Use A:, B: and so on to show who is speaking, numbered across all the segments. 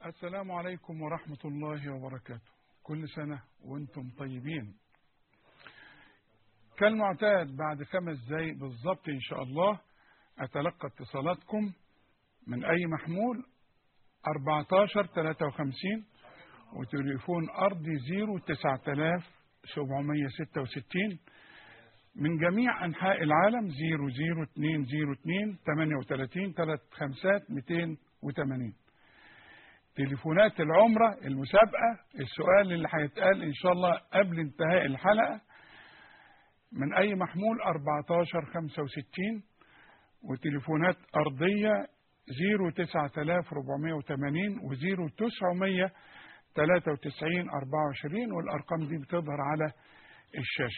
A: السلام عليكم ورحمة الله وبركاته كل سنة وانتم طيبين كالمعتاد بعد خمس دقايق بالظبط إن شاء الله أتلقى اتصالاتكم من أي محمول 14 53 وتليفون أرضي 0 9766 من جميع أنحاء العالم 00202 38 35 280 تليفونات العمرة المسابقة السؤال اللي هيتقال إن شاء الله قبل انتهاء الحلقة من أي محمول 14 65 وتليفونات أرضية 09480 و 0900 93 24 والأرقام دي بتظهر على الشاشة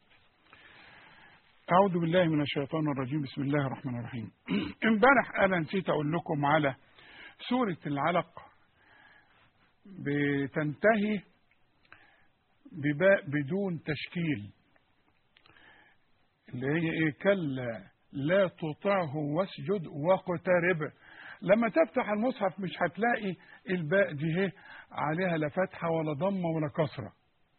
A: أعوذ بالله من الشيطان الرجيم بسم الله الرحمن الرحيم امبارح أنا نسيت أقول لكم على سورة العلق بتنتهي بباء بدون تشكيل اللي هي ايه كلا لا تطعه واسجد واقترب لما تفتح المصحف مش هتلاقي الباء دي هي عليها لا فتحه ولا ضمه ولا كسره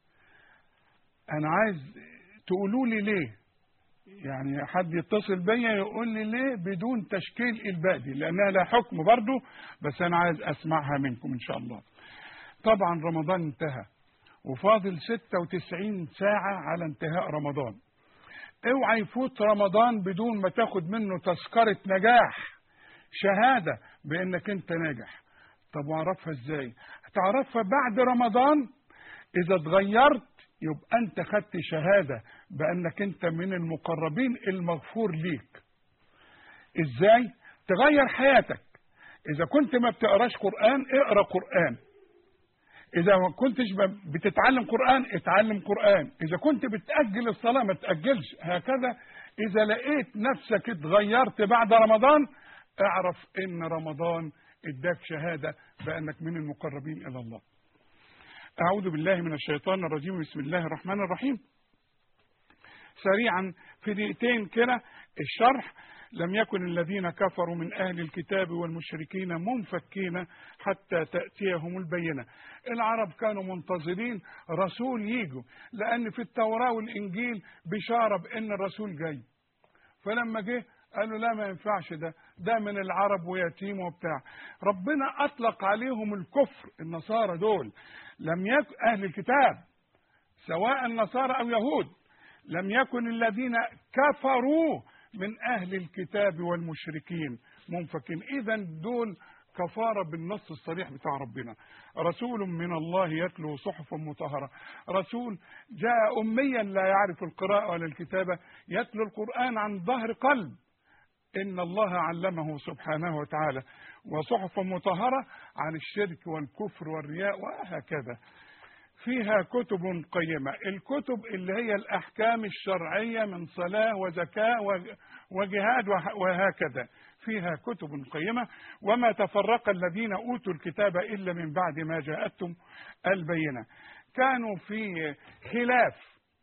A: انا عايز تقولوا لي ليه يعني حد يتصل بيا يقول لي ليه بدون تشكيل الباء دي لانها لا حكم برضه بس انا عايز اسمعها منكم ان شاء الله طبعا رمضان انتهى وفاضل 96 ساعة على انتهاء رمضان اوعى يفوت رمضان بدون ما تاخد منه تذكرة نجاح شهادة بانك انت ناجح طب واعرفها ازاي هتعرفها بعد رمضان اذا اتغيرت يبقى انت خدت شهادة بانك انت من المقربين المغفور ليك ازاي تغير حياتك اذا كنت ما بتقراش قرآن اقرا قرآن إذا ما كنتش بتتعلم قرآن اتعلم قرآن إذا كنت بتأجل الصلاة ما تأجلش هكذا إذا لقيت نفسك اتغيرت بعد رمضان اعرف إن رمضان اداك شهادة بأنك من المقربين إلى الله أعوذ بالله من الشيطان الرجيم بسم الله الرحمن الرحيم سريعا في دقيقتين كده الشرح لم يكن الذين كفروا من أهل الكتاب والمشركين منفكين حتى تأتيهم البينة العرب كانوا منتظرين رسول يجوا لأن في التوراة والإنجيل بشارة بأن الرسول جاي فلما جه قالوا لا ما ينفعش ده ده من العرب ويتيم وبتاع ربنا أطلق عليهم الكفر النصارى دول لم يكن أهل الكتاب سواء النصارى أو يهود لم يكن الذين كفروا من أهل الكتاب والمشركين منفكين إذا دول كفارة بالنص الصريح بتاع ربنا رسول من الله يتلو صحفا مطهرة رسول جاء أميا لا يعرف القراءة ولا الكتابة يتلو القرآن عن ظهر قلب إن الله علمه سبحانه وتعالى وصحفا مطهرة عن الشرك والكفر والرياء وهكذا فيها كتب قيمة الكتب اللي هي الأحكام الشرعية من صلاة وزكاة وجهاد وهكذا فيها كتب قيمة وما تفرق الذين أوتوا الكتاب إلا من بعد ما جاءتهم البينة كانوا في خلاف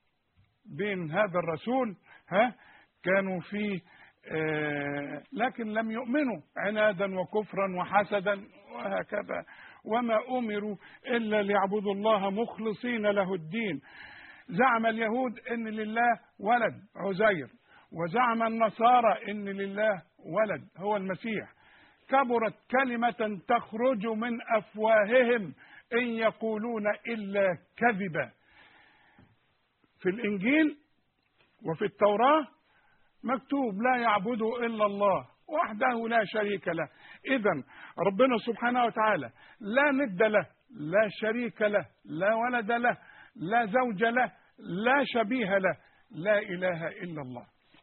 A: بين هذا الرسول ها كانوا في آه لكن لم يؤمنوا عنادا وكفرا وحسدا وهكذا وما أمروا إلا ليعبدوا الله مخلصين له الدين زعم اليهود إن لله ولد عزير وزعم النصارى إن لله ولد هو المسيح كبرت كلمة تخرج من أفواههم إن يقولون إلا كذبا في الإنجيل وفي التوراة مكتوب لا يعبدوا إلا الله وحده لا شريك له إذا ربنا سبحانه وتعالى لا ند له لا شريك له لا ولد له لا زوج له لا شبيه له لا إله إلا الله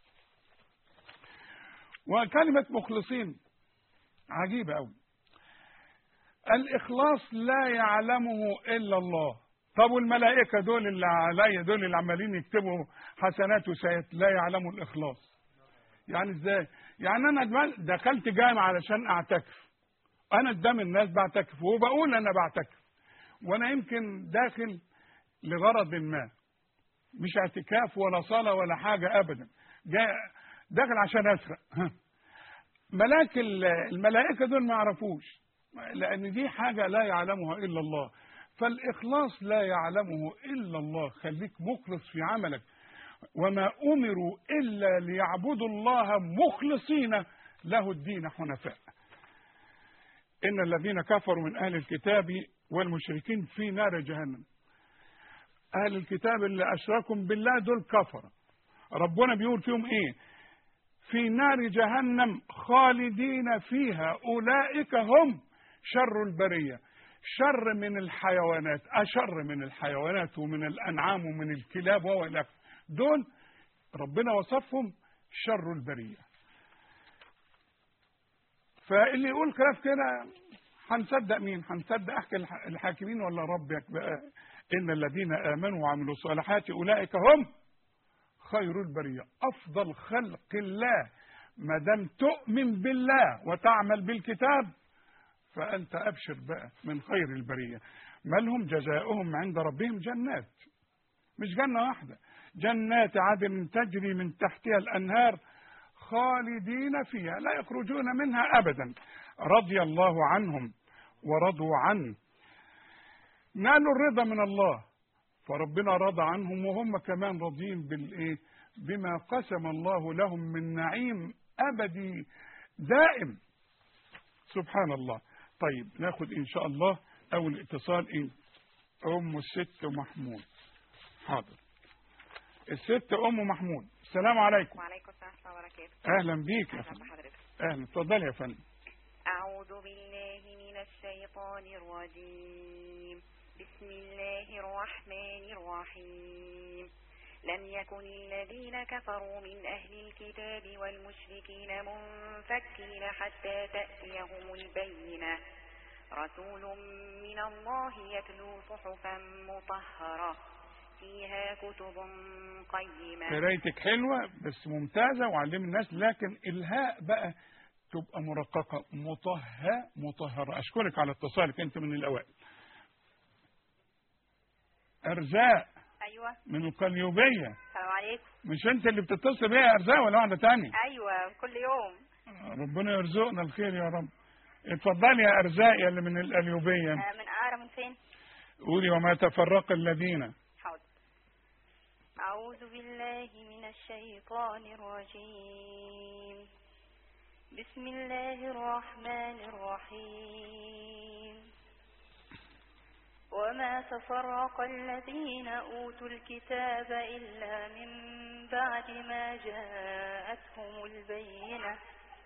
A: وكلمة مخلصين عجيبة أوي الإخلاص لا يعلمه إلا الله طب والملائكة دول اللي عليا دول اللي عمالين يكتبوا حسنات وسيئات لا يعلموا الإخلاص يعني ازاي يعني انا دخلت جامع علشان اعتكف انا قدام الناس بعتكف وبقول انا بعتكف وانا يمكن داخل لغرض ما مش اعتكاف ولا صلاه ولا حاجه ابدا جاي داخل عشان اسرق ملاك الملائكه دول ما يعرفوش لأن دي حاجة لا يعلمها إلا الله فالإخلاص لا يعلمه إلا الله خليك مخلص في عملك وما أمروا إلا ليعبدوا الله مخلصين له الدين حنفاء إن الذين كفروا من أهل الكتاب والمشركين في نار جهنم أهل الكتاب اللي أشركوا بالله دول كفر ربنا بيقول فيهم إيه في نار جهنم خالدين فيها أولئك هم شر البرية شر من الحيوانات أشر من الحيوانات ومن الأنعام ومن الكلاب وإلى دول ربنا وصفهم شر البرية فاللي يقول كلام كده هنصدق مين هنصدق أحكي الحاكمين ولا ربك بقى إن الذين آمنوا وعملوا الصالحات أولئك هم خير البرية أفضل خلق الله ما دام تؤمن بالله وتعمل بالكتاب فأنت أبشر بقى من خير البرية ما لهم جزاؤهم عند ربهم جنات مش جنة واحدة جنات عدن تجري من تحتها الأنهار خالدين فيها لا يخرجون منها أبدا رضي الله عنهم ورضوا عنه نالوا الرضا من الله فربنا رضى عنهم وهم كمان راضيين بالايه بما قسم الله لهم من نعيم ابدي دائم سبحان الله طيب ناخد ان شاء الله اول اتصال ايه ام الست محمود حاضر الست ام محمود السلام عليكم
B: وعليكم السلام ورحمة الله وبركاته
A: اهلا بيك يا
B: أهلا
A: فندم
B: بحضرتك
A: اهلا اتفضلي يا فندم
B: أعوذ بالله من الشيطان الرجيم بسم الله الرحمن الرحيم لم يكن الذين كفروا من أهل الكتاب والمشركين منفكين حتى تأتيهم البينة رسول من الله يتلو صحفا مطهرة فيها كتب قيمة
A: قرايتك حلوة بس ممتازة وعلم الناس لكن الهاء بقى تبقى مرققة مطهى مطهرة أشكرك على اتصالك أنت من الأوائل أرزاق
B: أيوة
A: من القليوبية
B: السلام عليكم
A: مش أنت اللي بتتصل بيها يا أرزاق ولا واحدة تانية
B: أيوة كل يوم
A: ربنا يرزقنا الخير يا رب اتفضلي يا أرزاق يا اللي من القليوبية
B: آه، من أعرى من فين
A: قولي وما تفرق الذين
B: حاضر أعوذ بالله من الشيطان الرجيم بسم الله الرحمن الرحيم وما تفرق الذين أوتوا الكتاب إلا من بعد ما جاءتهم البينة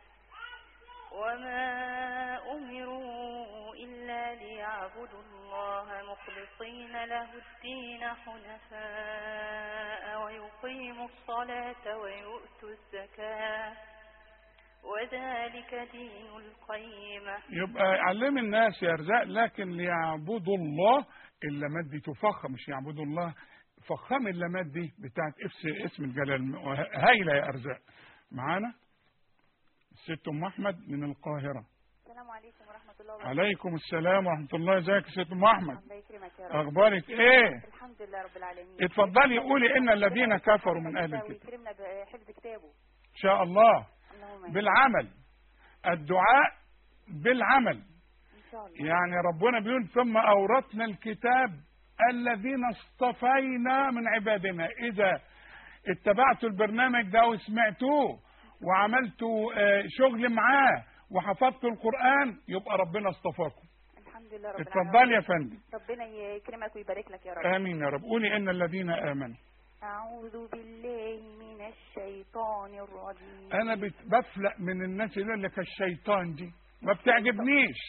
B: وما أمروا إلا ليعبدوا الله مخلصين له الدين حنفاء ويقيموا الصلاة ويؤتوا الزكاة وذلك دين القيمة
A: يبقى علم الناس يا أرزاق لكن ليعبدوا الله اللامات دي تفخم مش يعبدوا الله فخم اللامات دي بتاعت إفس اسم الجلال هايلة يا أرزاق معانا الست أم أحمد من القاهرة
C: السلام عليكم ورحمة الله وبركاته
A: عليكم السلام ورحمة الله ازيك يا ست أم أحمد
C: الله يكرمك يا رب
A: أخبارك إيه
C: الحمد لله رب العالمين
A: اتفضلي قولي إن الذين كفروا من أهل الكتاب
C: ويكرمنا بحفظ كتابه
A: إن شاء الله
C: اللهم آمين.
A: بالعمل الدعاء بالعمل
C: ان شاء الله
A: يعني ربنا بيقول ثم أورثنا الكتاب الذين اصطفينا من عبادنا إذا اتبعتوا البرنامج ده وسمعتوه وعملتوا آه، شغل معاه وحفظتوا القرآن يبقى ربنا اصطفاكم
C: الحمد لله رب
A: اتفضلي يا
C: العالمين
A: فندم
C: ربنا يكرمك ويبارك لك يا رب
A: آمين يا رب قولي إن الذين آمنوا
C: أعوذ بالله من الشيطان الرجيم
A: أنا بت- بفلق من الناس اللي يقول لك الشيطان دي ما بتعجبنيش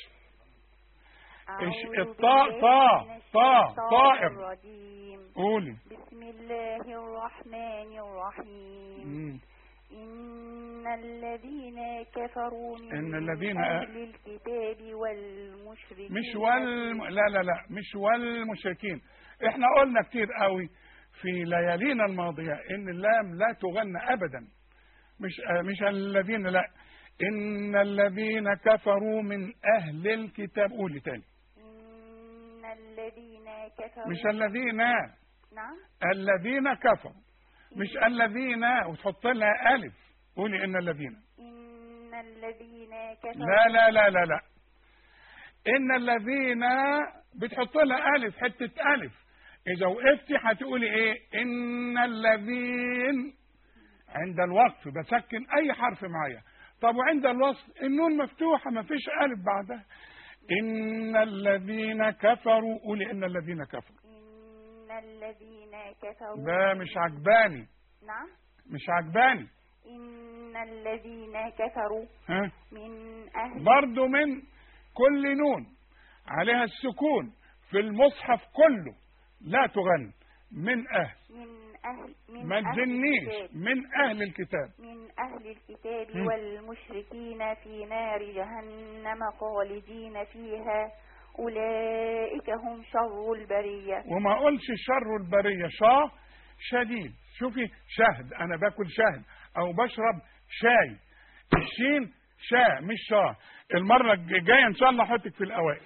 C: أعوذ
A: الطاء-
C: بالله
A: طاء-
C: من
A: طاء-
C: الشيطان
A: طائر.
C: الرجيم
A: قولي
C: بسم الله الرحمن الرحيم
A: مم.
C: إن الذين كفروا من
A: إن الذين
C: أهل الكتاب والمشركين
A: مش والم... لا لا لا مش والمشركين احنا قلنا كتير قوي في ليالينا الماضية ان اللام لا تغنى ابدا مش آه، مش الذين لا ان الذين كفروا من اهل الكتاب قولي تاني
C: إن الذين كفروا
A: مش الذين
C: نعم
A: الذين كفروا مش الذين وتحط لها الف قولي ان الذين
C: إن الذين كفروا
A: لا لا لا لا لا ان الذين بتحط لها الف حته الف اذا وقفتي هتقولي ايه ان الذين عند الوقف بسكن اي حرف معايا طب وعند الوصل النون مفتوحه ما فيش الف بعدها ان الذين كفروا قولي ان الذين كفروا
C: إن الذين كفروا
A: ده مش عجباني
C: نعم
A: مش عجباني
C: إن الذين كفروا
A: ها
C: من أهل
A: برضو من كل نون عليها السكون في المصحف كله لا تغن من اهل
C: من أهل من
A: ما
C: أهل
A: تزنيش
C: الكتاب
A: من اهل الكتاب
C: من أهل الكتاب
A: مم.
C: والمشركين في نار جهنم خالدين فيها أولئك هم شر البرية
A: وما اقولش شر البريه شا شديد شوفي شهد انا باكل شهد او بشرب شاي الشين شا مش شا المره الجايه ان شاء الله احطك في الاوائل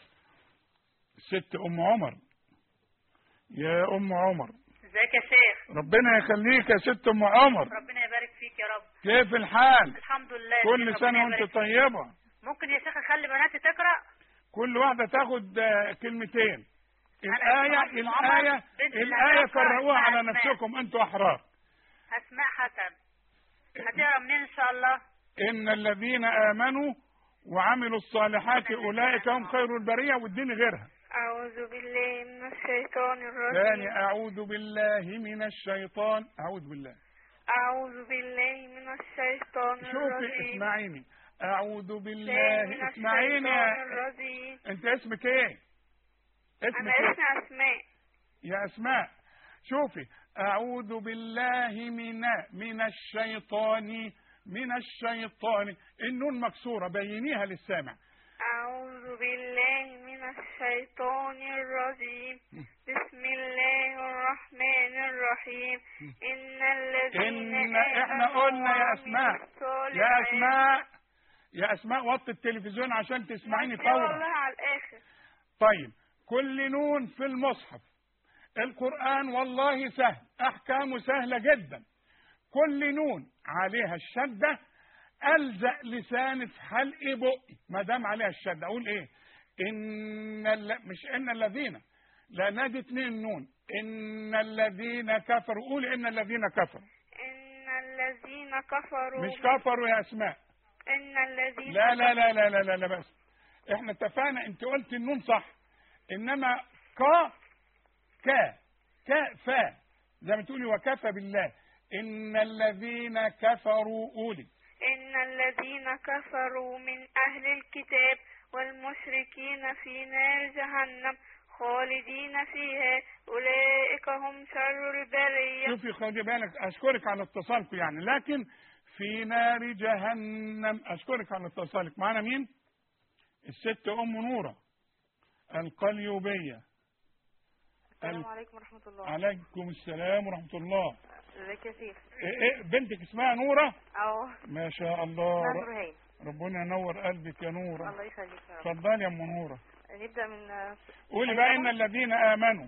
A: ست ام عمر يا ام عمر
D: ازيك يا شيخ
A: ربنا يخليك يا ست ام عمر
D: ربنا يبارك فيك يا رب
A: كيف الحال
D: الحمد لله يا
A: كل
D: شيخ،
A: سنه
D: ربنا
A: وانت
D: يبارك فيك.
A: طيبه
D: ممكن يا شيخ اخلي بناتي تقرا
A: كل واحده تاخد آه، كلمتين
D: أنا
A: الايه
D: اسمها أم عمر،
A: الايه
D: بنت
A: الايه
D: الهدافة
A: فرقوها على
D: اسمها
A: نفسكم انتوا احرار
D: اسماء حسن هتقرا منين ان شاء الله
A: إن الذين آمنوا وعملوا الصالحات أولئك هم خير البرية واديني غيرها
D: اعوذ بالله من الشيطان
A: ثاني أعوذ بالله من الشيطان أعوذ بالله
D: اعوذ بالله من الشيطان
A: شوفي اسمعيني أعوذ بالله اسمعيني يا-
D: الرجيم
A: أنت اسمك إيه؟ اسمك إيه؟
D: اسماء
A: يا أسماء شوفي أعوذ بالله من من الشيطان من الشيطان النون مكسورة بينيها للسامع
D: أعوذ بالله من الشيطان الرجيم بسم الله الرحمن الرحيم إن الذين
A: إن إحنا
D: آمنوا
A: قلنا يا
D: وعملوا
A: أسماء يا
D: الصالحات-
A: أسماء يا أسماء وطي التلفزيون عشان تسمعيني
D: لا
A: فورا
D: والله على الآخر
A: طيب كل نون في المصحف القرآن والله سهل أحكامه سهلة جدا كل نون عليها الشدة ألزق لساني في حلق بقي ما دام عليها الشدة أقول إيه إن الل... مش إن الذين لا نادي اتنين نون إن الذين كفروا قول إن الذين كفروا
D: إن الذين كفروا
A: مش كفروا يا أسماء
D: إن الذين
A: لا لا لا لا لا لا, لا بس احنا اتفقنا انت قلت النون صح انما ك ك ك فا زي ما تقولي وكفى بالله ان الذين كفروا قولي
D: إن الذين كفروا من أهل الكتاب والمشركين في نار جهنم خالدين فيها أولئك هم شر البرية
A: شوفي خدي بالك اشكرك على اتصالكم يعني لكن في نار جهنم اشكرك على اتصالك معانا مين الست ام نوره القليوبيه
D: السلام عليكم ورحمة الله
A: عليكم السلام ورحمه الله
D: ازيك يا شيخ
A: إيه إيه بنتك اسمها نوره
D: أهو
A: ما شاء الله ر-
D: نهرهين
A: ربنا ينور قلبك يا نورة
D: الله يخليك يا رب
A: اتفضلي يا ام نورة
D: نبدأ من
A: قولي بقى ان الذين امنوا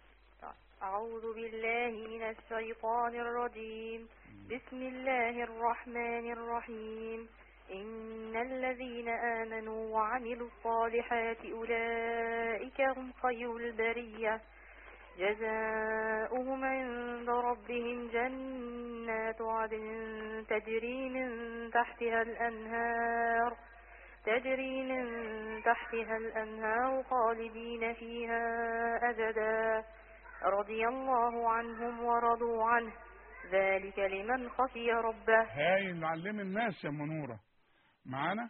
D: أعوذ بالله من الشيطان الرجيم بسم الله الرحمن الرحيم إن الذين آمنوا وعملوا الصالحات أولئك هم خير البرية جزاؤهم عند ربهم جنات عدن تجري من تحتها الأنهار تجري من تحتها الأنهار خالدين فيها أبدا رضي الله عنهم ورضوا عنه ذلك لمن خشي ربه
A: هاي اللي علم الناس يا ام نورة معانا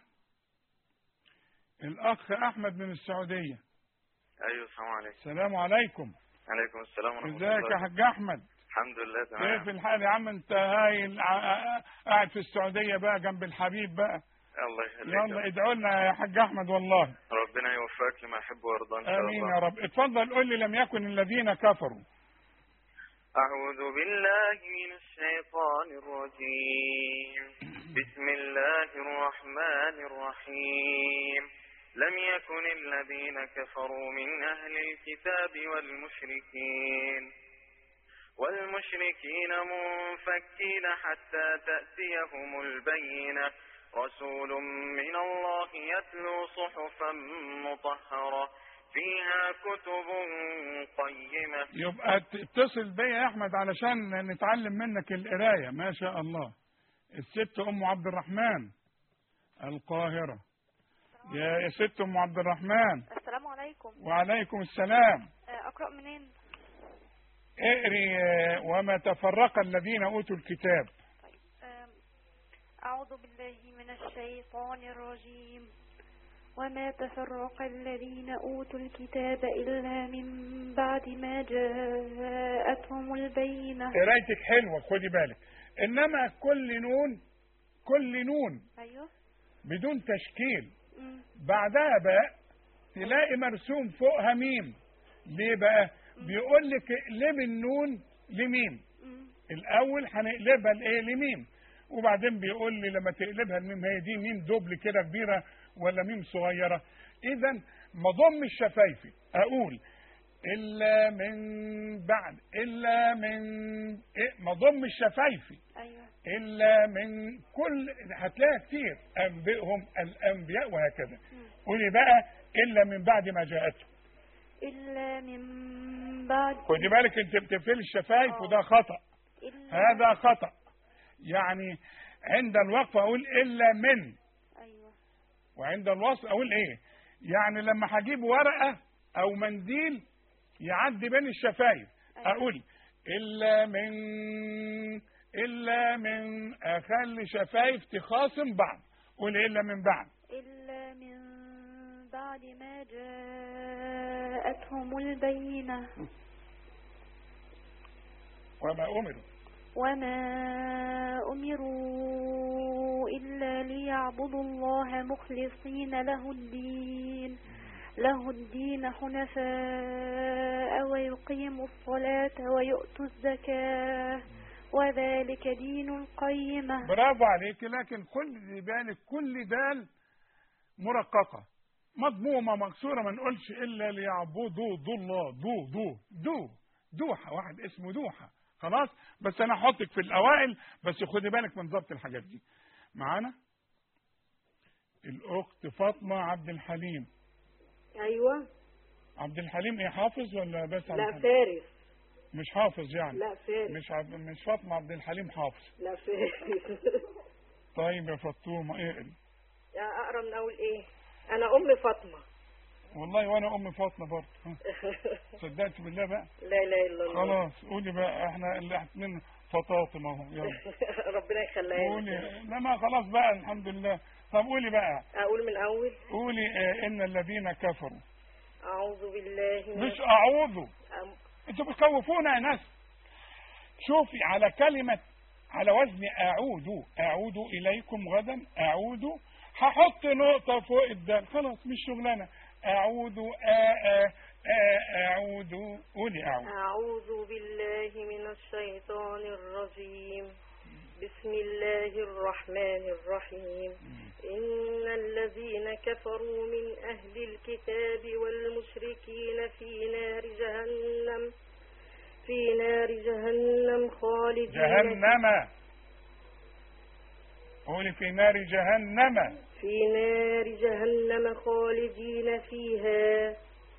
A: الاخ احمد من السعودية
E: ايوه السلام عليكم
A: السلام عليكم
E: عليكم السلام ورحمه
A: ازيك
E: الله
A: يا حاج احمد
E: الحمد لله
A: كيف
E: تمام
A: الحال يا عم انت هاي الع- قاعد في السعودية بقى جنب الحبيب بقى
E: الله يخليك
A: يلا ادعوا لنا يا حاج احمد والله
E: ربنا يوفقك لما يحب ويرضى ان شاء
A: امين
E: الله
A: يا رب اتفضل قول لي لم يكن الذين كفروا
E: أعوذ بالله من الشيطان الرجيم بسم الله الرحمن الرحيم لم يكن الذين كفروا من أهل الكتاب والمشركين والمشركين منفكين حتى تأتيهم البينة رسول من الله يتلو صحفا مطهرة فيها كتب قيمة
A: يبقى تتصل بيا يا احمد علشان نتعلم منك القرايه ما شاء الله الست ام عبد الرحمن القاهره يا يا ست ام عبد الرحمن
F: السلام عليكم
A: وعليكم السلام
F: آه، أقرأ منين؟
A: اقري آه، وما تفرق الذين اوتوا الكتاب
F: آم، أعوذ بالله من الشيطان الرجيم وما تفرق الذين أوتوا الكتاب إلا من بعد ما جاءتهم البينة
A: قرايتك حلوه خدي بالك انما كل نون كل نون
F: أيوه
A: بدون تشكيل
F: مم.
A: بعدها باء تلاقي مرسوم فوقها ميم ليه بقى بيقول لك اقلب النون لميم
F: مم.
A: الاول هنقلبها لايه لميم وبعدين بيقول لي لما تقلبها الميم هي دي ميم دوبل كده كبيره ولا ميم صغيره اذا ما ضم الشفايفي اقول الا من بعد الا من إيه ما ضم الشفايفي
F: أيوه
A: الا من كل هتلاقي كتير انبئهم الانبياء وهكذا قولي بقى الا من بعد ما جاءتهم
F: إلا من بعد
A: خدي بالك انت بتقفلي الشفايف
F: آه.
A: وده خطأ
F: إلا
A: هذا خطأ يعني عند الوقف اقول الا من
F: أيوه
A: وعند الوصل اقول ايه يعني لما هجيب ورقة او منديل يعدي بين الشفايف اقول الا من الا من اخلي شفايف تخاصم بعض قول الا من بعد
F: إلا من بعد ما جاءتهم البينة
A: وما امروا
F: وما أمروا إلا ليعبدوا الله مخلصين له الدين له الدين حنفاء ويقيموا الصلاة ويؤتوا الزكاة وذلك دين القيمة
A: برافو عليك لكن كل بالك كل دال مرققة مضمومة مكسورة ما نقولش إلا ليعبدوا ذو الله ذو ذو ذو دوحة واحد اسمه دوحة خلاص بس أنا هحطك في الأوائل بس خدي بالك من ضبط الحاجات دي معانا الأخت فاطمة عبد الحليم
G: ايوه
A: عبد الحليم إيه حافظ ولا بس عبد
G: لا
A: الحليم؟
G: فارس
A: مش حافظ يعني
G: لا فارس
A: مش عبد مش فاطمة عبد الحليم حافظ
G: لا فارس
A: طيب يا فطومة اقري
G: يا اقرا من اول ايه انا ام فاطمه
A: والله وأنا أم فاطمة برضه ها. صدقت بالله بقى
G: لا اله الا الله
A: خلاص قولي بقى احنا اللي اتنين فطاطم اهو يلا
G: ربنا يخليها
A: قولي
G: لك.
A: لا ما خلاص بقى الحمد لله طب قولي بقى
G: اقول من اول
A: قولي آه ان الذين كفروا
G: اعوذ بالله من
A: مش اعوذ
G: أم-
A: انتوا بتخوفونا يا ناس شوفي على كلمة على وزن اعود اعود اليكم غدا اعود هحط نقطة فوق الدال خلاص مش شغلانة اعود آ آ آ اعود قولي اعود
G: أعوذ بالله من الشيطان الرجيم بسم الله الرحمن الرحيم إن الذين كفروا من أهل الكتاب والمشركين في نار جهنم في نار جهنم خالدين
A: جهنم قولي في نار جهنم
G: في نار جهنم خالدين فيها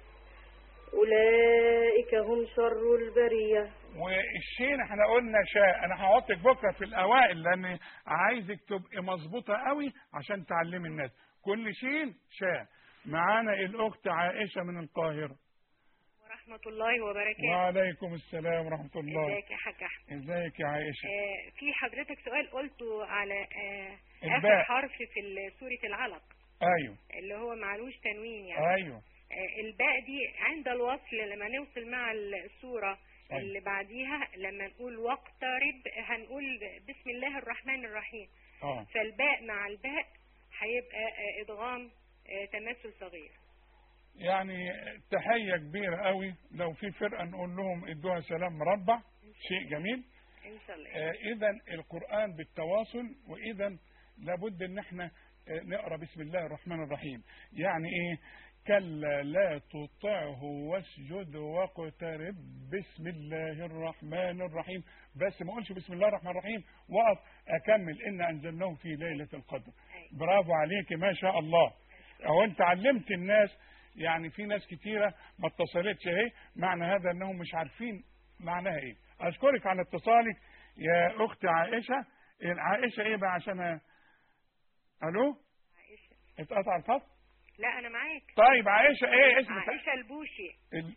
G: أولئك هم شر البرية
A: والشين احنا قلنا شاء انا هحطك بكره في الاوائل لان عايزك تبقي مظبوطه قوي عشان تعلمي الناس كل شين شاء معانا الاخت عائشه من القاهره
H: ورحمة الله وبركاته
A: وعليكم السلام ورحمه الله
H: ازيك يا حاج احمد
A: ازيك يا عائشه
H: آه في حضرتك سؤال قلته على آه
A: الباء.
H: اخر حرف في ال- سورة العلق
A: ايوه
H: اللي هو معلوش تنوين يعني
A: ايوه
H: آه الباء دي عند الوصل لما نوصل مع السورة
A: أيوة.
H: اللي بعديها لما نقول واقترب هنقول بسم الله الرحمن الرحيم
A: اه
H: فالباء مع الباء هيبقى آه ادغام آه تماثل صغير
A: يعني تحيه كبيره قوي لو في فرقه نقول لهم ادوها سلام مربع شيء جميل
H: ان شاء الله
A: اذا القرآن بالتواصل واذا لابد ان احنا آه، نقرا بسم الله الرحمن الرحيم يعني ايه كلا لا تطعه واسجد واقترب بسم الله الرحمن الرحيم بس ما اقولش بسم الله الرحمن الرحيم واقف اكمل ان انزلناه في ليله القدر برافو عليك ما شاء الله او انت علمت الناس يعني في ناس كتيره ما اتصلتش اهي معنى هذا انهم مش عارفين معناها ايه اشكرك على اتصالك يا اختي عائشه عائشه ايه بقى عشان أ- الو
H: عائشة
A: اتقطع الخط
H: لا أنا معاك
A: طيب عائشه ايه اسمك
H: عائشة البوشي
A: ال-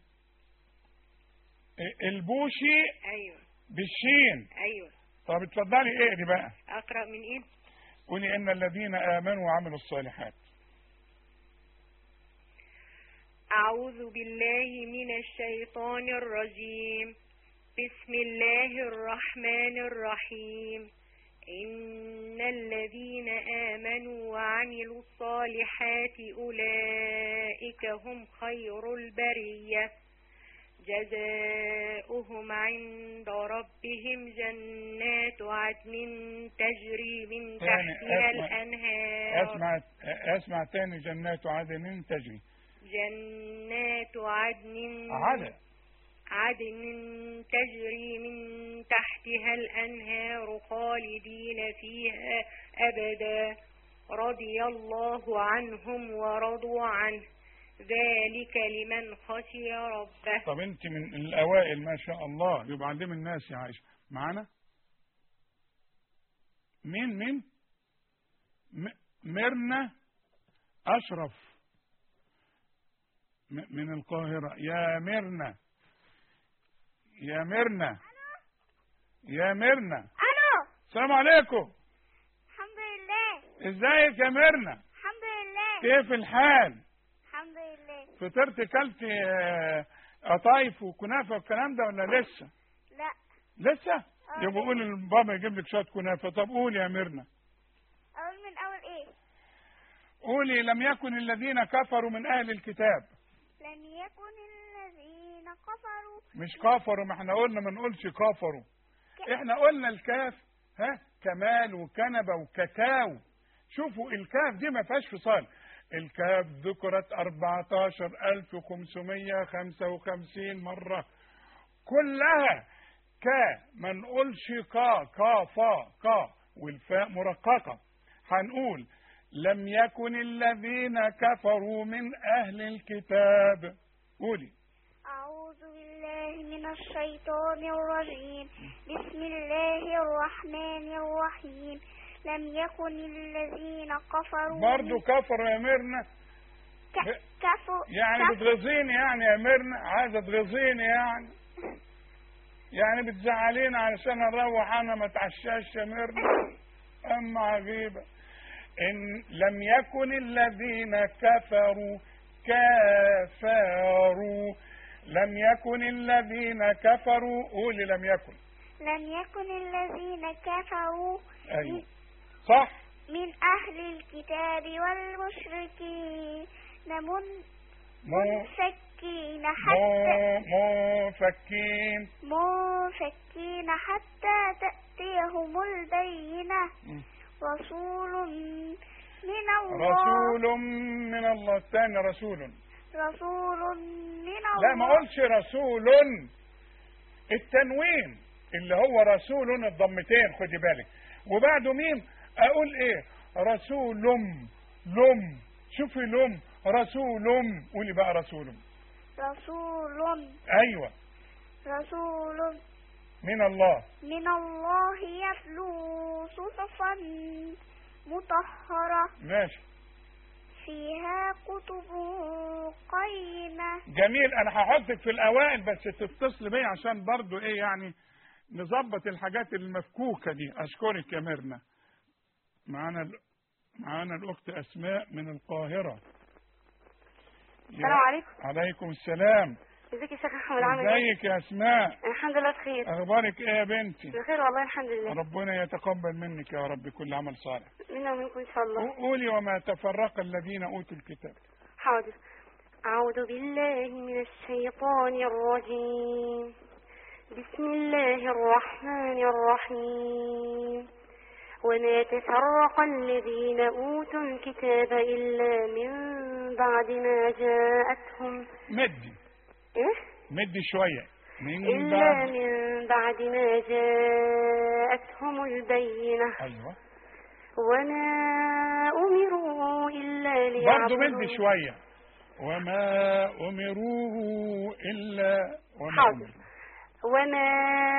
A: البوشي
H: أيوه
A: بالشين
H: أيوه
A: طب اتفضلي اقري بقى
H: أقرأ من إيه
A: قولي ان الذين امنوا وعملوا الصالحات
H: أعوذ بالله من الشيطان الرجيم بسم الله الرحمن الرحيم إن الذين آمنوا وعملوا الصالحات أولئك هم خير البرية جزاؤهم عند ربهم جنات عدن تجري من
A: تاني
H: تحتها
A: أسمع-
H: الأنهار
A: اسمع اسمع تاني جنات عدن تجري
H: جنات عدن
A: عدن
H: عدن تجري من تحتها الأنهار خالدين فيها أبدا رضي الله عنهم ورضوا عنه ذلك لمن خشي ربه
A: طب انت من الاوائل ما شاء الله يبقى علم الناس يا عائشه معانا مين مين م- ميرنا اشرف م- من القاهره يا ميرنا يا ميرنا يا ميرنا
F: الو
A: السلام عليكم
F: الحمد لله
A: ازيك يا ميرنا
F: الحمد لله
A: كيف الحال
F: الحمد لله
A: فطرت كلت آه، قطايف وكنافه والكلام ده ولا لسه
F: لا
A: لسه
F: آه.
A: يبقى قول لبابا يجيب لك شويه كنافه طب قولي يا ميرنا
F: اقول من اول ايه
A: قولي لم يكن الذين كفروا من اهل الكتاب
F: لم يكن الذين كفروا
A: مش كفروا ما احنا قلنا ما نقولش كفروا احنا قلنا الكاف ها كمال وكنبه وكاكاو شوفوا الكاف دي ما فيهاش فصال الكاف ذكرت 14555 مرة كلها كا ما نقولش كا كا فا كا والفاء مرققة هنقول لم يكن الذين كفروا من أهل الكتاب قولي
F: أعوذ بالله من الشيطان الرجيم بسم الله الرحمن الرحيم لم يكن الذين كفروا
A: برضو كفروا يا ميرنا
F: ك- كفوا
A: يعني
F: كف-
A: بتغيظيني يعني يا ميرنا عايزه تغيظيني يعني يعني بتزعليني علشان اروح انا ما اتعشاش يا ميرنا اما عجيبه ان لم يكن الذين كفروا كفروا لم يكن الذين كفروا قولي لم يكن
F: لم يكن الذين كفروا
A: ايوه صح
F: من أهل الكتاب والمشركين من
A: مو
F: منفكين حتى
A: مو منفكين
F: منفكين حتى تأتيهم البينة
A: م.
F: رسول من الله
A: رسول من الله الثاني رسول
F: رسول من الله
A: لا ما اقولش رسول التنوين اللي هو رسول الضمتين خدي بالك وبعده ميم اقول ايه رسول لم شوفي لم رسول قولي بقى رسول
F: رسول
A: ايوه
F: رسول
A: من الله
F: من الله يتلو صحفا مطهرة
A: ماشي
F: فيها كتب قيمة
A: جميل انا هحطك في الاوائل بس تتصل بيا عشان برضو ايه يعني نظبط الحاجات المفكوكه دي اشكرك يا ميرنا معانا ال- معانا الاخت اسماء من القاهره يا-
I: السلام عليكم
A: عليكم السلام
I: ازيك يا شيخ احمد عامل ايه
A: ازيك يا اسماء
I: الحمد لله بخير
A: اخبارك ايه يا بنتي
I: بخير والله الحمد لله
A: ربنا يتقبل منك يا رب كل عمل صالح
I: منا ومنكم ان شاء الله
A: قولي وما تفرق الذين اوتوا الكتاب
I: حاضر أعوذ بالله من الشيطان الرجيم بسم الله الرحمن الرحيم وما تفرق الذين أوتوا الكتاب إلا من بعد ما جاءتهم
A: مدي
I: إيه؟
A: مدي شويه من
I: إلا
A: بعد
I: من بعد ما جاءتهم البينة
A: ايوه
I: وما أمروا إلا
A: برضه
I: ليعبدوا
A: مد شوية وما أمروا إلا وما
I: حاضر.
A: أمروا
I: وما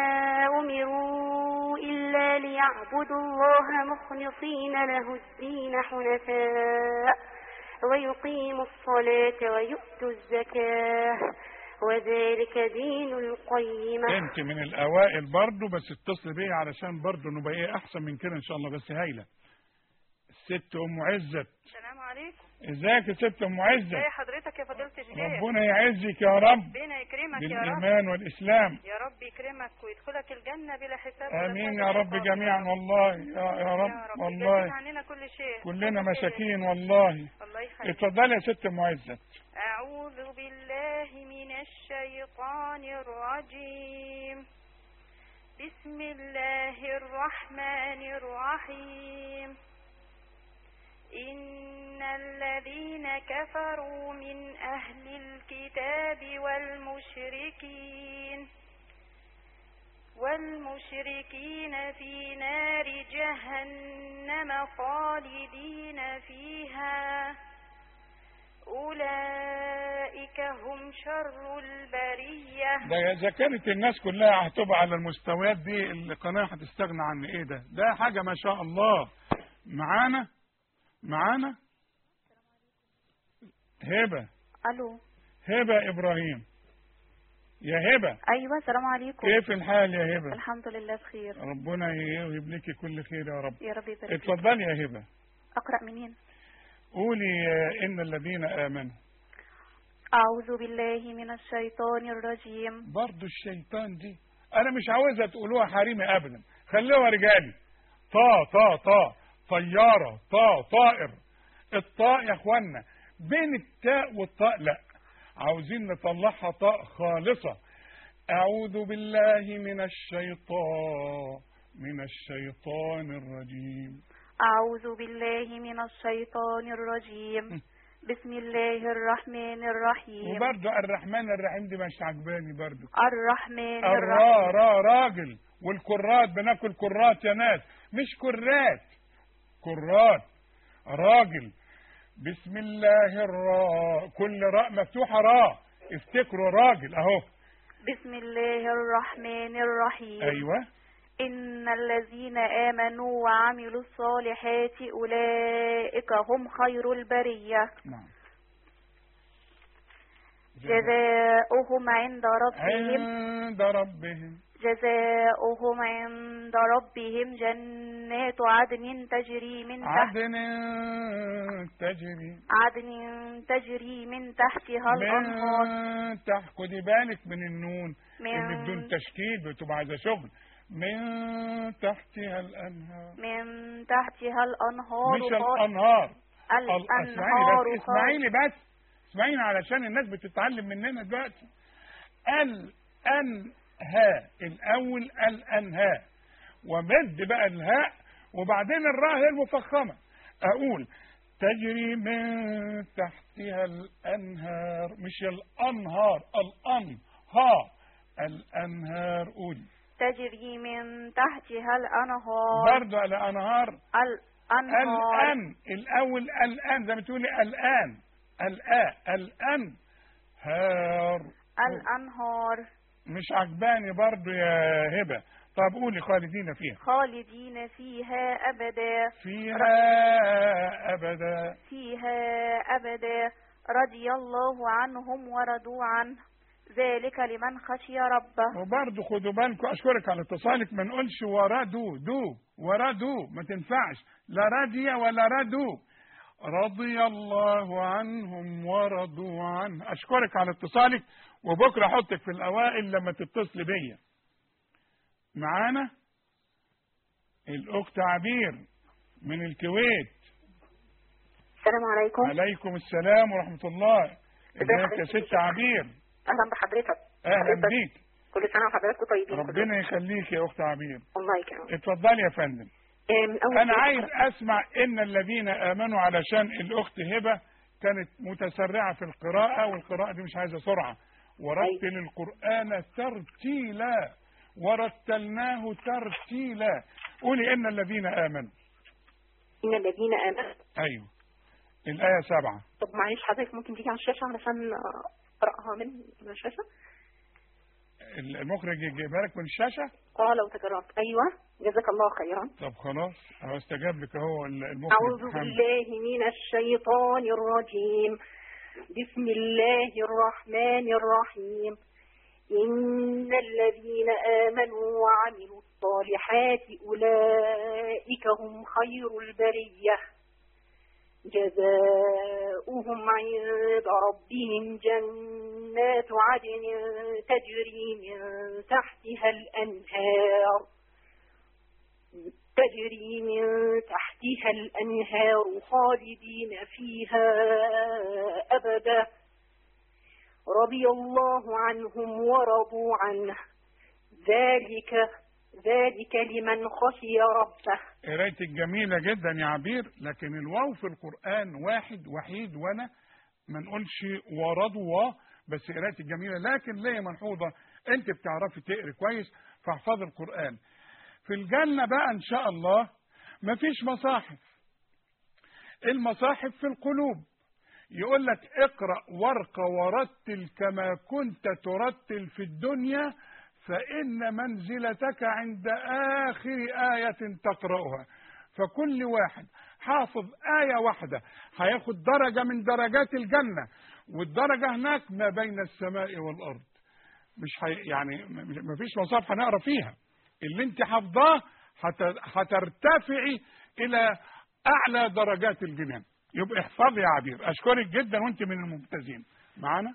I: أمروا إلا ليعبدوا الله مخلصين له الدين حنفاء ويقيموا الصلاة ويؤتوا الزكاة وذلك دين القيمة
A: انت من الاوائل برضه بس اتصل بيا علشان برضه نبقى ايه احسن من كده ان شاء الله بس هايله الست ام عزت
D: السلام عليكم
A: ازيك يا ست ام عزت
D: ازي حضرتك يا فضيلة الشيخ
A: ربنا يعزك يا رب
D: ربنا يكرمك يا رب
A: بالايمان والاسلام
D: يا رب يكرمك ويدخلك الجنة بلا حساب ولا
A: امين
D: حساب
A: يا
D: ولا
A: رب
D: عقاب.
A: جميعا والله يا, يا رب
D: يا رب يجازيك
A: والله
D: عننا كل شيء
A: كلنا
D: كل خير.
A: مساكين والله
D: الله يخليك
A: اتفضلي يا ست ام عزت
D: أعوذ بالله من الشيطان الرجيم بسم الله الرحمن الرحيم إن الذين كفروا من أهل الكتاب والمشركين والمشركين في نار جهنم خالدين فيها أولئك هم شر البرية
A: ده اذا كانت الناس كلها هتبقى على المستويات دي القناه هتستغنى عن ايه ده ده حاجه ما شاء الله معانا معانا هبه
C: الو
A: هبه ابراهيم يا هبه
C: ايوه السلام عليكم
A: كيف الحال يا هبه
C: الحمد لله بخير
A: ربنا يهب لك كل خير يا رب
C: يا رب يبارك فيك.
A: اتفضلي يا هبه
C: اقرا منين
A: قولي آه، ان الذين امنوا
C: اعوذ بالله من الشيطان الرجيم
A: برضو الشيطان دي انا مش عاوزها تقولوها حريمي ابدا خلوها رجالي طا طا طا طياره طا طائر الطاء يا اخوانا بين التاء والطاء لا عاوزين نطلعها طاء خالصة اعوذ بالله من الشيطان من الشيطان الرجيم
C: أعوذ بالله من الشيطان الرجيم بسم الله الرحمن الرحيم
A: وبرضو الرحمن الرحيم دي مش عجباني برضو
C: الرحمن
A: الرا
C: الرحيم
A: را راجل والكرات بناكل كرات يا ناس مش كرات كرات راجل بسم الله الراء كل راء مفتوحة راء افتكروا راجل اهو
C: بسم الله الرحمن الرحيم
A: ايوه
C: إن الذين آمنوا وعملوا الصالحات أولئك هم خير البرية
A: نعم
C: جزاؤهم عند ربهم
A: عند ربهم
C: جزاؤهم عند ربهم جنات عدن تجري من تحت
A: عدن تجري
C: عدن تجري من تحتها الأنهار
A: من تحت خدي بالك من النون
C: من-
A: اللي بدون تشكيل بتبقى عايزه شغل من تحتها الانهار
C: من تحتها الأنهار
A: مش
C: خال-
A: الانهار ال-
C: الأنهار
A: اسمعيني بس اسمعيني بس اسمعيني علشان الناس بتتعلم مننا دلوقتي الانها الاول الانهاء ومد بقى الهاء وبعدين الراء هي المفخمه اقول تجري من تحتها الانهار مش الانهار الانهار الانهار قولي
C: تجري من تحتها الأنهار
A: برضه الانهار
C: الأنهار
A: الآن الأول الآن زي ما تقولي الآن الآن الآن هار
C: الأنهار
A: مش عجباني برضو يا هبة طب قولي خالدين فيها
C: خالدين فيها أبدا
A: فيها أبدا
C: فيها أبدا رضي الله عنهم ورضوا عنه ذلك لمن خشي ربه
A: وبرضو خدوا بالكم أشكرك على اتصالك ما نقولش ورا دو دو ورا دو ما تنفعش لا رضي ولا ردو رضي الله عنهم ورضوا عنه أشكرك على اتصالك وبكرة أحطك في الأوائل لما تتصل بيا معانا الأخت عبير من الكويت
I: السلام عليكم
A: عليكم السلام ورحمة الله ازيك يا ست عبير
I: اهلا بحضرتك
A: أهلا
I: حضرتك.
A: بيك
I: كل سنه وحضراتكم طيبين
A: ربنا يخليك يا أخت عبير
I: الله يكرمك
A: اتفضلي يا فندم
I: آه، من اول
A: انا
I: شيء-
A: عايز اسمع ان الذين امنوا علشان الاخت هبه كانت متسرعه في القراءه والقراءه دي مش عايزه سرعه ورتل القران ترتيلا ورتلناه ترتيلا قولي ان الذين امنوا
I: إن الذين آمنوا
A: ايوه الايه سبعة
I: طب معلش حضرتك ممكن تيجي على الشاشة علشان أقرأها من الشاشة
A: المخرج يجيبها لك من الشاشه
I: اه لو تجربت أيوة جزاك الله خيرا
A: طب خلاص هو استجاب لك اهو المخرج
I: أعوذ
A: محمد.
I: بالله من الشيطان الرجيم بسم الله الرحمن الرحيم إن الذين آمنوا وعملوا الصالحات أولئك هم خير البرية جزاؤهم عند ربهم جنات عدن تجري من تحتها الأنهار تجري من تحتها الأنهار خالدين فيها أبدا رضي الله عنهم ورضوا عنه ذلك ذلك لمن خشي ربه
A: قرايتك جميلة جدا يا عبير لكن الواو في القرآن واحد وحيد وانا ما نقولش ورضوا بس قرايتك جميلة لكن ليه ملحوظة انت بتعرفي تقري كويس فاحفظي القرآن في الجنة بقى ان شاء الله مفيش مصاحف المصاحف في القلوب يقول لك اقرأ وارق ورتل كما كنت ترتل في الدنيا فإن منزلتك عند آخر آية تقرأها فكل واحد حافظ آية واحدة هياخد درجة من درجات الجنة والدرجة هناك ما بين السماء والأرض مش حي... يعني ما فيش مصاف هنقرا فيها اللي انت حافظاه هت... هترتفعي إلى أعلى درجات الجنان يبقى احفظي يا عبير أشكرك جدا وانت من الممتازين معانا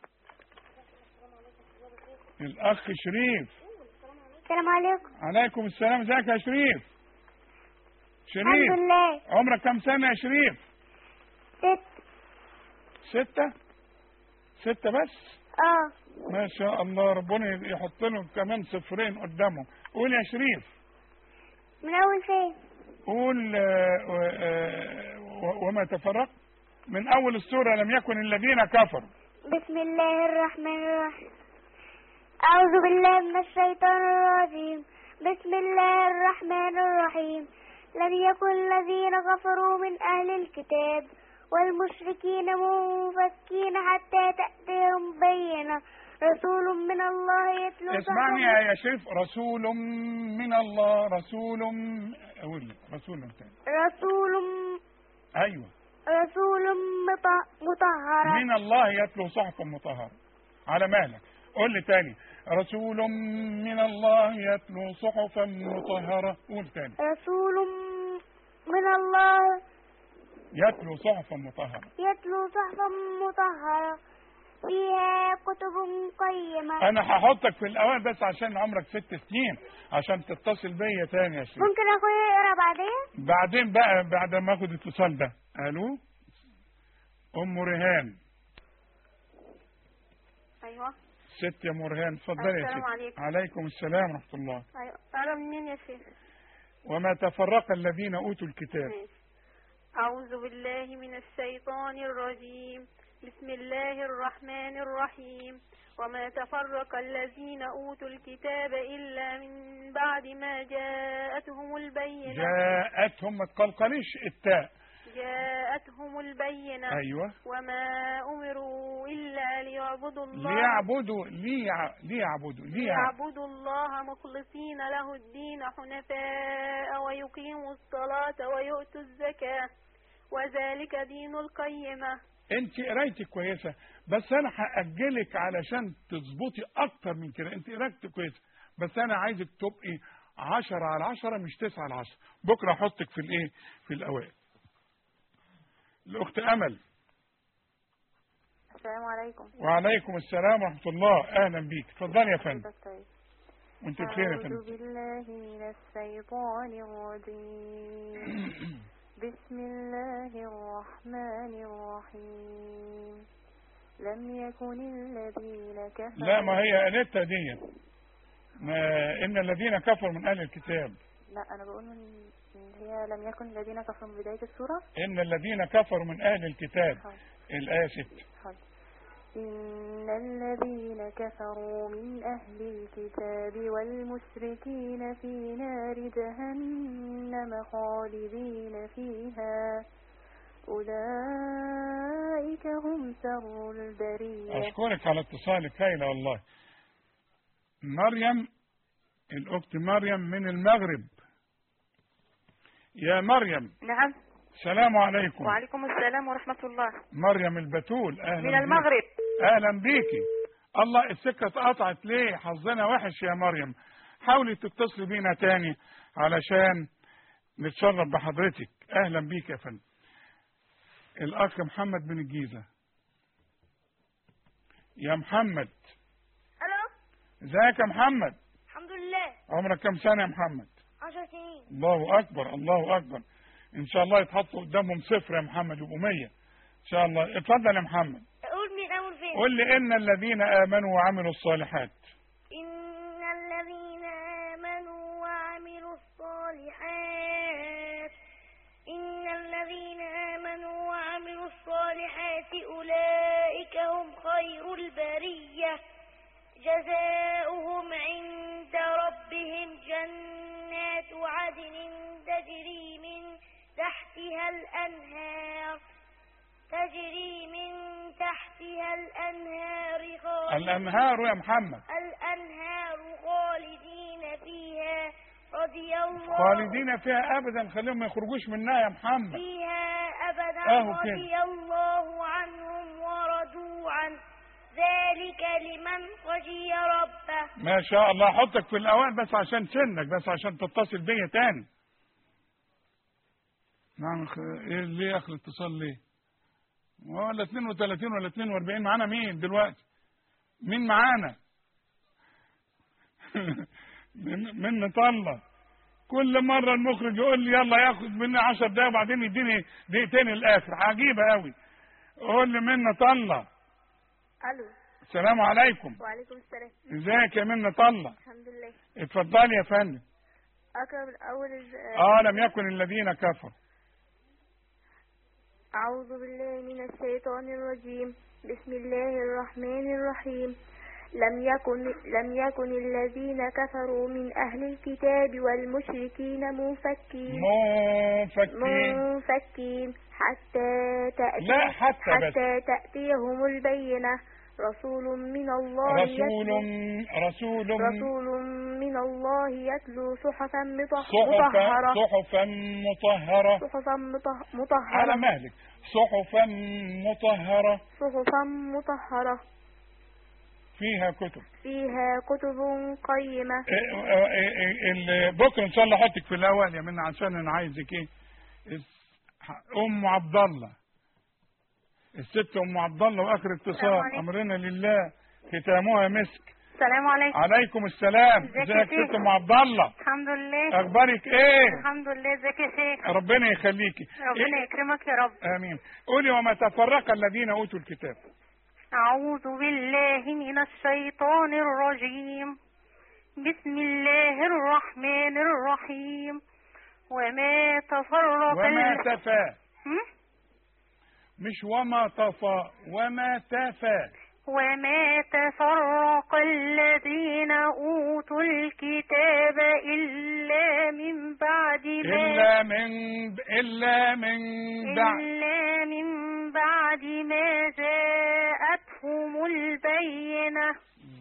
A: الأخ شريف
F: السلام عليكم
A: عليكم السلام ازيك يا شريف شريف
F: الحمد لله
A: عمرك كم سنة يا شريف
F: ست
A: ستة ستة بس
F: اه
A: ما شاء الله ربنا يحط لهم كمان صفرين قدامهم قول يا شريف
F: من اول فين
A: قول آه، و- آه، و- وما تفرق من أول السورة لم يكن الذين كفروا
F: بسم الله الرحمن الرحيم أعوذ بالله من الشيطان الرجيم بسم الله الرحمن الرحيم لم يكن الذين كفروا من أهل الكتاب والمشركين منفكين حتى تأتيهم بينة رسول من الله يتلو
A: اسمعني
F: صحفا-
A: يا شريف رسول من الله رسول قول لي رسول تاني
F: رسول
A: أيوه
F: رسول مط- مطهر
A: من الله يتلو صحفا مطهرة على مهلك قول لي تاني رسول من الله يتلو صحفا مطهرة قول تاني
F: رسول من الله
A: يتلو صحفا مطهرة
F: يتلو صحفا مطهرة فيها كتب قيمة
A: انا هحطك في الاوائل بس عشان عمرك ست سنين عشان تتصل بيا تاني يا شريف
F: ممكن اخويا يقرا بعدين
A: بعدين بقى بعد ما اخد الاتصال ده الو ام ريهان
C: ايوه
A: ست يا ام ريهان اتفضلي يا
C: السلام
A: ست
C: عليكم.
A: عليكم السلام ورحمه الله
C: ايوه انا منين يا شيخ
A: وما تفرق الذين اوتوا الكتاب
C: أعوذ بالله من الشيطان الرجيم بسم الله الرحمن الرحيم وما تفرق الذين أوتوا الكتاب إلا من بعد ما جاءتهم البينة
A: جاءتهم ما تقلقليش التاء
C: جاءتهم البينة
A: ايوه
C: وما أمروا إلا ليعبدوا الله
A: ليعبدوا ليع... ليعبدوا ليع...
C: ليعبدوا الله مخلصين له الدين حنفاء ويقيموا الصلاة ويؤتوا الزكاة وذلك دين القيمة
A: انت قرايتك كويسه بس انا هاجلك علشان تظبطي اكتر من كده انت قرايتك كويسه بس انا عايزك تبقي عشرة على عشرة مش تسعة على عشرة بكرة احطك في الايه في الاوائل الاخت امل
C: السلام عليكم
A: وعليكم السلام ورحمة الله اهلا بيك اتفضلي يا فندم
C: طيب
A: وانت بخير يا
C: أعوذ
A: فندم
C: بالله من الشيطان الرجيم بسم الله الرحمن الرحيم لم يكن الذين كفروا
A: لا ما هي قالتها دي ما ان الذين كفروا من اهل الكتاب
C: لا أنا بقول من إن هي لم يكن الذين كفروا من بداية السورة
A: ان الذين كفروا من اهل الكتاب
C: حاضر
A: الايه 6
C: حاضر إن
J: الذين كفروا من أهل الكتاب والمشركين في نار جهنم خالدين فيها أولئك هم شر البرية
A: أشكرك على اتصالك هايلة والله مريم الأخت مريم من المغرب يا مريم
K: نعم
A: السلام عليكم
K: وعليكم السلام ورحمة الله
A: مريم البتول أهلا
K: من
A: بيك.
K: المغرب
A: أهلا بيكي الله السكة اتقطعت ليه حظنا وحش يا مريم حاولي تتصلي بينا تاني علشان نتشرف بحضرتك أهلا بيك يا فندم الأخ محمد من الجيزة يا محمد
F: الو
A: ازيك يا محمد
F: الحمد لله
A: عمرك كم سنة يا محمد
F: 10 سنين
A: الله أكبر الله أكبر إن شاء الله يتحطوا قدامهم صفر يا محمد يبقوا 100 إن شاء الله اتفضل يا محمد
F: قول من اول فين
A: قل لي إن الذين آمنوا وعملوا الصالحات
F: إن الذين آمنوا وعملوا الصالحات إن الذين آمنوا وعملوا الصالحات أولئك هم خير البرية جزاؤهم عند ربهم جنات عدن تجري من تحتها الأنهار تجري من تحتها الأنهار خالدين
A: الأنهار يا محمد
F: الأنهار خالدين فيها رضي الله
A: خالدين فيها أبدا خليهم ما يخرجوش منها يا محمد
F: فيها أبدا
A: أهو كده.
F: رضي الله عنهم ورضوا عنه ذلك لمن خشي ربه
A: ما شاء الله حطك في الأوان بس عشان سنك بس عشان تتصل بيا تاني نعم خ... ايه ليه اخر اتصال ليه ولا 32 ولا 42 معانا مين دلوقتي مين معانا من من مطلع كل مرة المخرج يقول لي يلا ياخد مني 10 دقايق وبعدين يديني دقيقتين الاخر عجيبة قوي قول لي من طلع
C: الو
A: السلام عليكم
C: وعليكم السلام
A: ازيك يا من طلع
C: الحمد لله
A: اتفضلي يا فندم
C: اقرا من اول الز-
A: اه لم يكن الذين كفروا
C: أعوذ بالله من الشيطان الرجيم بسم الله الرحمن الرحيم لم يكن لم يكن الذين كفروا من أهل الكتاب والمشركين منفكين
A: منفكين
C: منفكين حتى تأتي
A: لا، حتى بس.
C: حتى تأتيهم البينة رسول من الله
A: رسول
C: يتلو
A: رسول
C: رسول من الله يتلو صحفا مطه-
A: صحفا
C: مطهرة
A: صحفا مطهرة
C: صحفا مطه-
A: على
C: مطهرة
A: مهلك صحفا مطهرة
C: صحفا مطهرة
A: فيها كتب
C: فيها كتب قيمة
A: إيه- إيه- إيه- ال- بكره ان شاء الله احطك في الاول يا من عشان انا عايزك ايه اس- ام عبد الله الست ام عبد الله واخر اتصال
K: عليكم.
A: امرنا لله ختامها مسك
K: السلام عليكم
A: عليكم السلام
K: ازيك يا
A: ازيك
K: شيخ؟
A: ست ام عبد الله
K: الحمد لله
A: اخبارك ايه
K: الحمد لله ازيك يا شيخ
A: ربنا يخليكي
K: ربنا
A: إيه؟
K: يكرمك يا رب
A: امين قولي وما تفرق الذين اوتوا الكتاب
K: أعوذ بالله من الشيطان الرجيم بسم الله الرحمن الرحيم وما تفرق
A: وما
K: ال-
A: تفا
K: هم؟
A: مش وما طفى وما تفا
K: وما تفرق الذين أوتوا الكتاب إلا من بعد ما
A: الا من الا من بعد
K: إلا من بعد ما جاءتهم البينة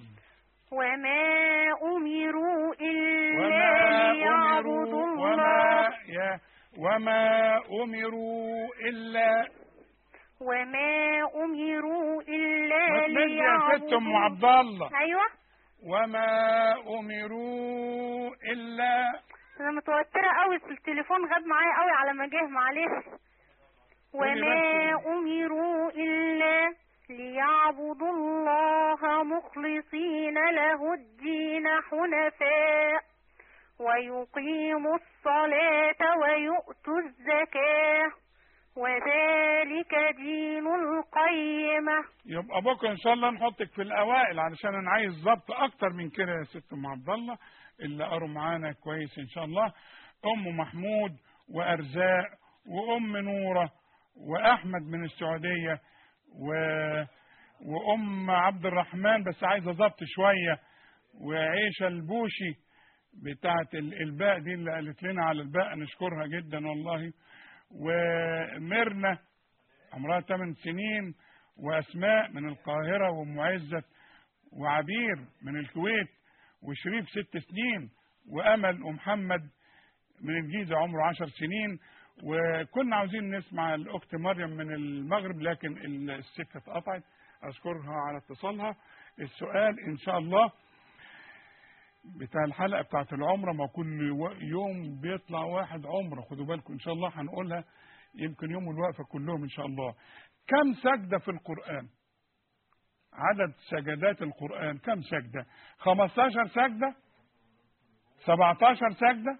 K: وما أمروا إلا
A: وما
K: ليعبدوا
A: امروا
K: الله
A: وما يا وما امروا الا
K: وما أمروا إلا
A: ما تمد يا ست ام
K: ليعبدوا
A: عبد الله
K: أيوة
A: وما امروا الا
K: أنا متوترة أوي في التليفون غاب معايا أوي على ما جه معلش
A: قولي
K: وما
A: بس.
K: أمروا إلا ليعبدوا الله مخلصين له الدين حنفاء ويقيموا الصلاة ويؤتوا الزكاة وذلك دين القيمة
A: يبقى بكره ان شاء الله نحطك في الاوائل علشان انا عايز ضبط اكتر من كده يا ست ام عبد الله اللي قروا معانا كويس ان شاء الله ام محمود وارزاق وام نوره واحمد من السعوديه و وام عبد الرحمن بس عايزه ضبط شويه وعيشه البوشي بتاعه ال- الباء دي اللي قالت لنا على الباء نشكرها جدا والله وميرنا عمرها 8 سنين واسماء من القاهره وام عزت وعبير من الكويت وشريف ست سنين وامل ومحمد من الجيزه عمره 10 سنين وكنا عاوزين نسمع الاخت مريم من المغرب لكن السكه اتقطعت اشكرها على اتصالها السؤال ان شاء الله بتاع الحلقه بتاعت العمره ما كل و- يوم بيطلع واحد عمره خدوا بالكم ان شاء الله هنقولها يمكن يوم الوقفه كلهم ان شاء الله كم سجده في القران عدد سجدات القران كم سجده 15 سجده 17 سجده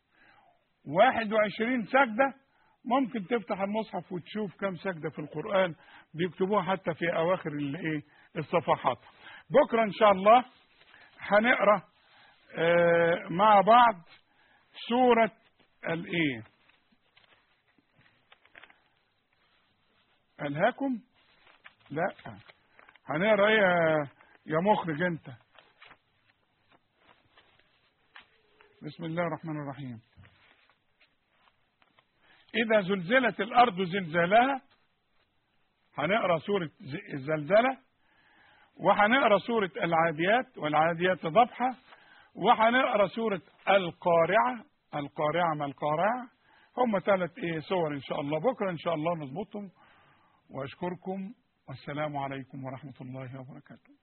A: 21 سجدة ممكن تفتح المصحف وتشوف كم سجدة في القرآن بيكتبوها حتى في أواخر الايه الصفحات بكرة إن شاء الله هنقرأ آه، مع بعض سورة الإيه ألهاكم لا هنقرأ إيه يا- يا مخرج أنت بسم الله الرحمن الرحيم إذا زلزلت الأرض زلزالها هنقرأ سورة ز- الزلزلة وهنقرأ سورة العاديات والعاديات ضبحة وهنقرأ سورة القارعة القارعة ما القارعة هم ثلاث إيه سور إن شاء الله بكرة إن شاء الله نظبطهم وأشكركم والسلام عليكم ورحمة الله وبركاته